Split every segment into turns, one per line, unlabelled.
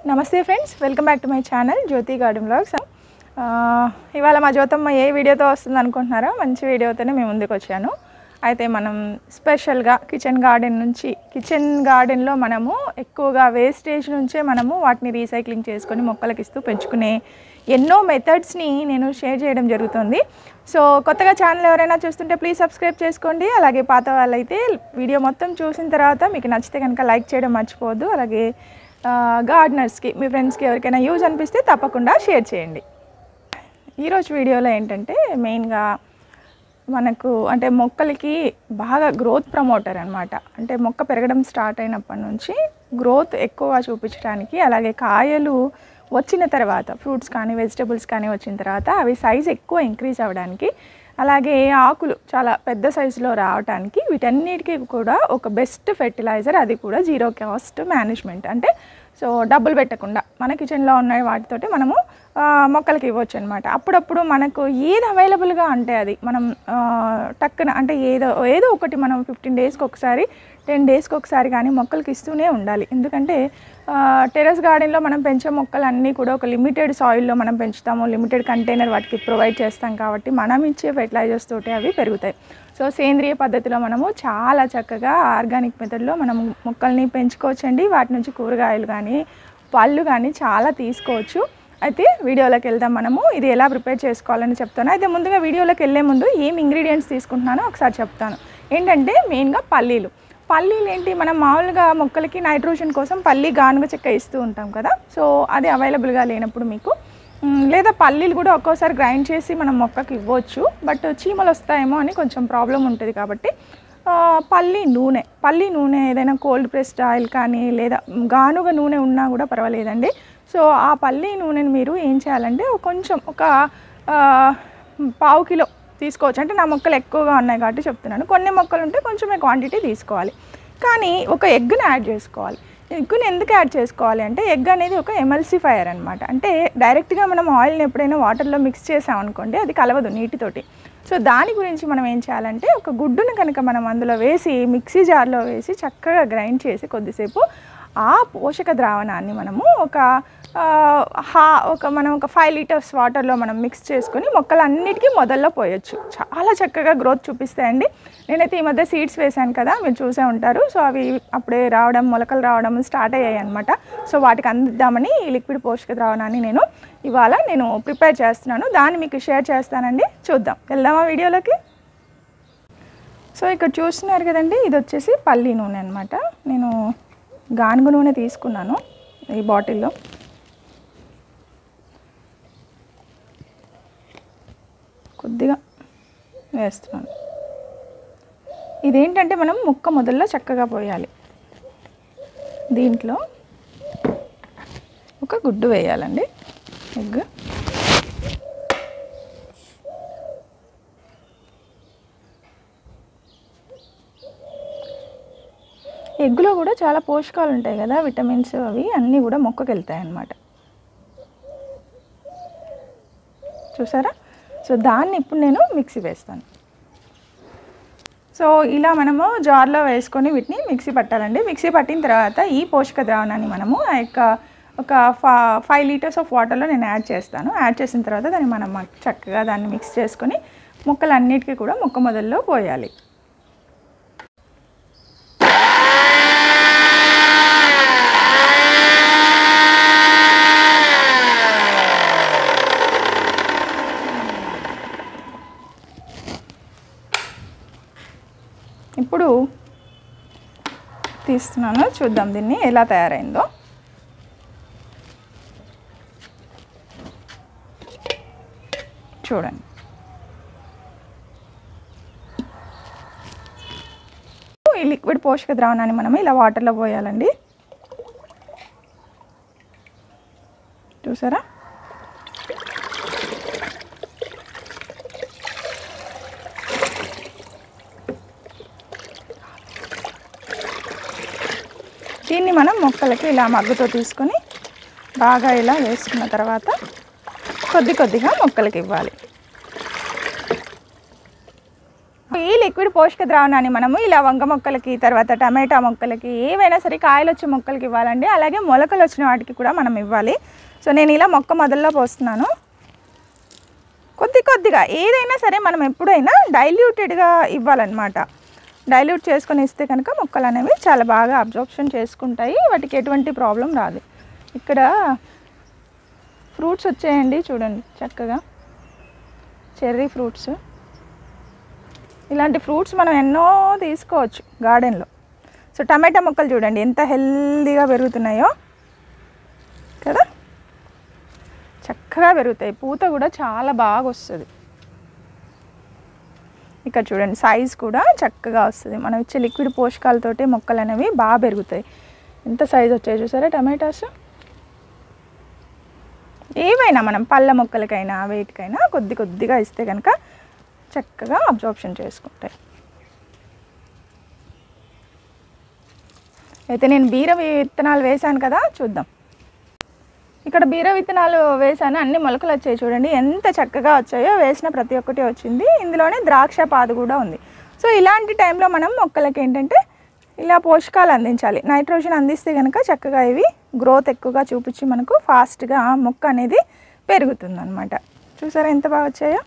నమస్తే friends welcome back to my channel Jyothi Garden Blogs ఇవాళ మా జ్యోతమ్మ ఏ వీడియోతో వస్తుంది అనుకుంటున్నారో మంచి వీడియోతోనే మేము ముందుకు వచ్చాను అయితే మనం స్పెషల్గా కిచెన్ గార్డెన్ నుంచి కిచెన్ గార్డెన్లో మనము ఎక్కువగా వేస్టేజ్ నుంచే మనము వాటిని రీసైక్లింగ్ చేసుకొని మొక్కలకి ఇస్తూ పెంచుకునే ఎన్నో మెథడ్స్ని నేను షేర్ చేయడం జరుగుతుంది సో కొత్తగా ఛానల్ ఎవరైనా చూస్తుంటే ప్లీజ్ సబ్స్క్రైబ్ చేసుకోండి అలాగే పాత వాళ్ళైతే వీడియో మొత్తం చూసిన తర్వాత మీకు నచ్చితే కనుక లైక్ చేయడం మర్చిపోవద్దు అలాగే గార్డనర్స్కి మీ ఫ్రెండ్స్కి ఎవరికైనా యూజ్ అనిపిస్తే తప్పకుండా షేర్ చేయండి ఈరోజు వీడియోలో ఏంటంటే మెయిన్గా మనకు అంటే మొక్కలకి బాగా గ్రోత్ ప్రమోటర్ అనమాట అంటే మొక్క పెరగడం స్టార్ట్ అయినప్పటి నుంచి గ్రోత్ ఎక్కువ చూపించడానికి అలాగే కాయలు వచ్చిన తర్వాత ఫ్రూట్స్ కానీ వెజిటబుల్స్ కానీ వచ్చిన తర్వాత అవి సైజ్ ఎక్కువ ఇంక్రీజ్ అవ్వడానికి అలాగే ఆకులు చాలా పెద్ద సైజులో రావడానికి వీటన్నిటికీ కూడా ఒక బెస్ట్ ఫెర్టిలైజర్ అది కూడా జీరో కాస్ట్ మేనేజ్మెంట్ అంటే సో డబ్బులు పెట్టకుండా మన కిచెన్లో ఉన్న వాటితోటి మనము ఆ, మొక్కలకి ఇవ్వచ్చు అనమాట అప్పుడప్పుడు మనకు ఏది అవైలబుల్గా అంటే అది మనం ఆ, టక్కున అంటే ఏదో ఏదో ఒకటి మనం ఫిఫ్టీన్ డేస్కి ఒకసారి టెన్ డేస్కి ఒకసారి కానీ మొక్కలకి ఇస్తూనే ఉండాలి ఎందుకంటే టెరెస్ గార్డెన్లో మనం పెంచే మొక్కలు అన్నీ కూడా ఒక లిమిటెడ్ సాయిల్లో మనం పెంచుతాము లిమిటెడ్ కంటైనర్ వాటికి ప్రొవైడ్ చేస్తాం కాబట్టి మనం ఇచ్చే ఫెర్టిలైజర్స్ తోటి అవి పెరుగుతాయి సో సేంద్రియ పద్ధతిలో మనము చాలా చక్కగా ఆర్గానిక్ మెథడ్లో మనం మొక్కల్ని పెంచుకోవచ్చండి వాటి నుంచి కూరగాయలు కానీ పళ్ళు కానీ చాలా తీసుకోవచ్చు అయితే వీడియోలోకి వెళ్దాం మనము ఇది ఎలా ప్రిపేర్ చేసుకోవాలని చెప్తాను అయితే ముందుగా వీడియోలోకి వెళ్ళే ముందు ఏం ఇంగ్రీడియంట్స్ తీసుకుంటున్నానో ఒకసారి చెప్తాను ఏంటంటే మెయిన్గా పల్లీలు పల్లీలు ఏంటి మనం మామూలుగా మొక్కలకి నైట్రోజన్ కోసం పల్లి గానుగ చెక్క ఇస్తూ ఉంటాం కదా సో అది అవైలబుల్గా లేనప్పుడు మీకు మ్, లేదా పల్లీలు కూడా ఒక్కోసారి గ్రైండ్ చేసి మనం మొక్కకి ఇవ్వచ్చు బట్ చీమలు వస్తాయేమో అని కొంచెం ప్రాబ్లం ఉంటుంది కాబట్టి ఆ, పల్లి నూనె పల్లి నూనె ఏదైనా కోల్డ్ ప్రెస్డ్ ఆయిల్ కానీ లేదా గానుగ నూనె ఉన్నా కూడా పర్వాలేదండి సో ఆ పల్లి నూనెని మీరు ఏం చేయాలంటే కొంచెం ఒక ఆ, పావు కిలో తీసుకోవచ్చు అంటే నా మొక్కలు ఎక్కువగా ఉన్నాయి కాబట్టి చెప్తున్నాను కొన్ని మొక్కలు ఉంటే కొంచెమే క్వాంటిటీ తీసుకోవాలి కానీ ఒక ఎగ్ని యాడ్ చేసుకోవాలి ఎగ్గుని ఎందుకు యాడ్ చేసుకోవాలి అంటే ఎగ్ అనేది ఒక ఎమల్సిఫైయర్ అనమాట అంటే డైరెక్ట్గా మనం ఆయిల్ని ఎప్పుడైనా వాటర్లో మిక్స్ చేసామనుకోండి అది కలవదు నీటితోటి సో దాని గురించి మనం ఏం చేయాలంటే ఒక గుడ్డును కనుక మనం అందులో వేసి మిక్సీ జార్లో వేసి చక్కగా గ్రైండ్ చేసి కొద్దిసేపు ఆ పోషక ద్రావణాన్ని మనము ఒక ఆ, హా ఒక మనం ఒక ఫైవ్ లీటర్స్ వాటర్లో మనం మిక్స్ చేసుకొని మొక్కలన్నిటికీ మొదల్లో పోయొచ్చు చాలా చక్కగా గ్రోత్ చూపిస్తాయండి నేనైతే ఈ మధ్య సీడ్స్ వేశాను కదా మీరు చూసే ఉంటారు సో అవి అప్పుడే రావడం మొలకలు రావడం స్టార్ట్ అయ్యాయి అనమాట సో వాటికి అందిద్దామని ఈ లిక్విడ్ పోషక ద్రావణాన్ని నేను ఇవాళ నేను ప్రిపేర్ చేస్తున్నాను దాన్ని మీకు షేర్ చేస్తానండి చూద్దాం వెళ్దామా వీడియోలోకి సో ఇక్కడ చూస్తున్నారు కదండి ఇది వచ్చేసి పల్లి నూనె అనమాట నేను గానుగ నూనె తీసుకున్నాను ఈ బాటిల్లో కొద్దిగా వేస్తున్నాను ఇదేంటంటే మనం ముక్క మొదల్లో చక్కగా పోయాలి దీంట్లో ఒక గుడ్డు వేయాలండి ఎగ్ ఎగ్గులో కూడా చాలా పోషకాలు ఉంటాయి కదా విటమిన్స్ అవి అన్నీ కూడా మొక్కకి వెళ్తాయి అన్నమాట చూసారా సో దాన్ని ఇప్పుడు నేను మిక్సీ వేస్తాను సో ఇలా మనము జార్లో వేసుకొని వీటిని మిక్సీ పట్టాలండి మిక్సీ పట్టిన తర్వాత ఈ పోషక ద్రావణాన్ని మనము ఆ యొక్క ఒక ఫా ఫైవ్ లీటర్స్ ఆఫ్ వాటర్లో నేను యాడ్ చేస్తాను యాడ్ చేసిన తర్వాత దాన్ని మనం చక్కగా దాన్ని మిక్స్ చేసుకొని మొక్కలన్నిటికీ కూడా మొక్క మొదల్లో పోయాలి ఇప్పుడు తీస్తున్నాను చూద్దాం దీన్ని ఎలా తయారైందో చూడండి ఈ లిక్విడ్ పోషక ద్రావణాన్ని మనం ఇలా వాటర్లో పోయాలండి చూసారా దీన్ని మనం మొక్కలకి ఇలా మగ్గుతో తీసుకొని బాగా ఇలా వేసుకున్న తర్వాత కొద్ది కొద్దిగా మొక్కలకి ఇవ్వాలి ఈ లిక్విడ్ పోషక ద్రావణాన్ని మనము ఇలా వంగ మొక్కలకి తర్వాత టమాటా మొక్కలకి ఏవైనా సరే కాయలు వచ్చే మొక్కలకి ఇవ్వాలండి అలాగే మొలకలు వచ్చిన వాటికి కూడా మనం ఇవ్వాలి సో నేను ఇలా మొక్క మొదల్లో పోస్తున్నాను కొద్ది కొద్దిగా ఏదైనా సరే మనం ఎప్పుడైనా డైల్యూటెడ్గా ఇవ్వాలన్నమాట డైల్యూట్ చేసుకొని ఇస్తే కనుక మొక్కలు అనేవి చాలా బాగా అబ్జార్ప్షన్ చేసుకుంటాయి వాటికి ఎటువంటి ప్రాబ్లం రాదు ఇక్కడ ఫ్రూట్స్ వచ్చాయండి చూడండి చక్కగా చెర్రీ ఫ్రూట్స్ ఇలాంటి ఫ్రూట్స్ మనం ఎన్నో తీసుకోవచ్చు గార్డెన్లో సో టమాటా మొక్కలు చూడండి ఎంత హెల్దీగా పెరుగుతున్నాయో కదా చక్కగా పెరుగుతాయి పూత కూడా చాలా బాగా వస్తుంది ఇక్కడ చూడండి సైజ్ కూడా చక్కగా వస్తుంది మనం ఇచ్చే లిక్విడ్ పోషకాలతోటి మొక్కలు అనేవి బాగా పెరుగుతాయి ఎంత సైజ్ వచ్చాయి చూసారా టమాటాస్ ఏవైనా మనం పళ్ళ మొక్కలకైనా వేటికైనా కొద్ది కొద్దిగా ఇస్తే కనుక చక్కగా అబ్జార్ప్షన్ చేసుకుంటాయి అయితే నేను బీర విత్తనాలు వేశాను కదా చూద్దాం ఇక్కడ బీర విత్తనాలు వేసాను అన్ని మొలకలు వచ్చాయి చూడండి ఎంత చక్కగా వచ్చాయో వేసిన ప్రతి ఒక్కటి వచ్చింది ఇందులోనే ద్రాక్ష పాదు కూడా ఉంది సో ఇలాంటి టైంలో మనం మొక్కలకి ఏంటంటే ఇలా పోషకాలు అందించాలి నైట్రోజన్ అందిస్తే కనుక చక్కగా ఇవి గ్రోత్ ఎక్కువగా చూపించి మనకు ఫాస్ట్గా మొక్క అనేది పెరుగుతుంది అనమాట చూసారా ఎంత బాగా వచ్చాయో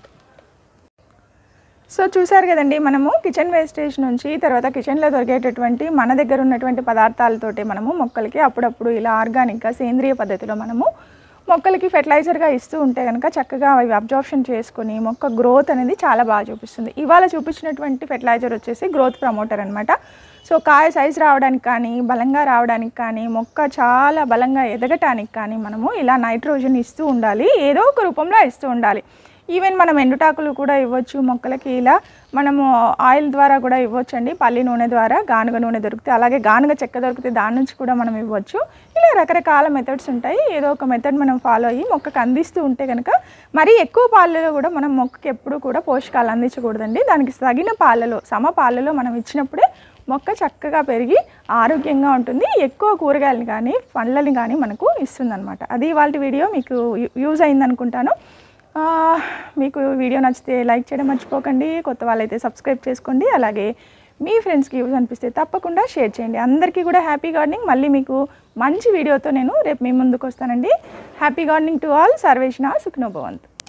సో చూసారు కదండి మనము కిచెన్ వేస్టేజ్ నుంచి తర్వాత కిచెన్లో దొరికేటటువంటి మన దగ్గర ఉన్నటువంటి పదార్థాలతోటి మనము మొక్కలకి అప్పుడప్పుడు ఇలా ఆర్గానిక్గా సేంద్రియ పద్ధతిలో మనము మొక్కలకి ఫెర్టిలైజర్గా ఇస్తూ ఉంటే కనుక చక్కగా అవి అబ్జార్ప్షన్ చేసుకొని మొక్క గ్రోత్ అనేది చాలా బాగా చూపిస్తుంది ఇవాళ చూపించినటువంటి ఫెర్టిలైజర్ వచ్చేసి గ్రోత్ ప్రమోటర్ అనమాట సో కాయ సైజ్ రావడానికి కానీ బలంగా రావడానికి కానీ మొక్క చాలా బలంగా ఎదగటానికి కానీ మనము ఇలా నైట్రోజన్ ఇస్తూ ఉండాలి ఏదో ఒక రూపంలో ఇస్తూ ఉండాలి ఈవెన్ మనం ఎండుటాకులు కూడా ఇవ్వచ్చు మొక్కలకి ఇలా మనము ఆయిల్ ద్వారా కూడా ఇవ్వచ్చు అండి పల్లి నూనె ద్వారా గానుగ నూనె దొరికితే అలాగే గానుగ చెక్క దొరికితే దాని నుంచి కూడా మనం ఇవ్వచ్చు ఇలా రకరకాల మెథడ్స్ ఉంటాయి ఏదో ఒక మెథడ్ మనం ఫాలో అయ్యి మొక్కకు అందిస్తూ ఉంటే కనుక మరీ ఎక్కువ పాలలో కూడా మనం మొక్కకి ఎప్పుడు కూడా పోషకాలు అందించకూడదండి దానికి తగిన పాలలో సమ పాలలో మనం ఇచ్చినప్పుడే మొక్క చక్కగా పెరిగి ఆరోగ్యంగా ఉంటుంది ఎక్కువ కూరగాయలని కానీ పండ్లని కానీ మనకు ఇస్తుంది అది ఇవాళ వీడియో మీకు యూజ్ అయింది అనుకుంటాను ఆ, మీకు వీడియో నచ్చితే లైక్ చేయడం మర్చిపోకండి కొత్త వాళ్ళైతే సబ్స్క్రైబ్ చేసుకోండి అలాగే మీ ఫ్రెండ్స్కి యూజ్ అనిపిస్తే తప్పకుండా షేర్ చేయండి అందరికీ కూడా హ్యాపీ గార్డెనింగ్ మళ్ళీ మీకు మంచి వీడియోతో నేను రేపు మీ ముందుకు వస్తానండి హ్యాపీ గార్డెనింగ్ టు ఆల్ సర్వేషణ సుఖ్నోభవంత్